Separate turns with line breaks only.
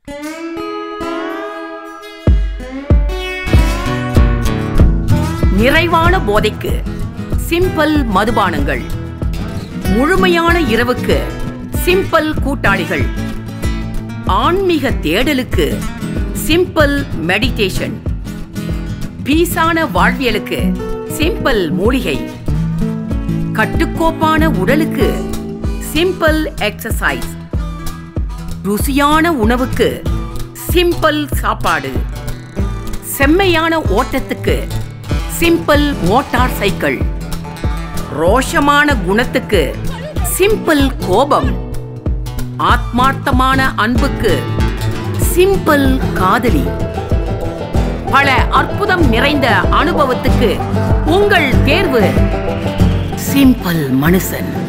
நிறைவான போதைக்கு சிம்பிள் மதுபானங்கள் முழுமையான இரவுக்கு சிம்பிள் கூட்டாளிகள் ஆன்மீக தேடலுக்கு சிம்பிள் மெடிடேஷன் பீஸான வாழ்வியலுக்கு சிம்பிள் மூலிகை கட்டுக்கோப்பான உடலுக்கு சிம்பிள் எக்ஸசைஸ் ருசியான உணவுக்கு சிம்பிள் சாப்பாடு செம்மையான ஓட்டத்துக்கு சிம்பிள் மோட்டார் சைக்கிள் ரோஷமான குணத்துக்கு சிம்பிள் கோபம் ஆத்மார்த்தமான அன்புக்கு சிம்பிள் காதலி பல அற்புதம் நிறைந்த அனுபவத்துக்கு உங்கள் தேர்வு சிம்பிள் மனுஷன்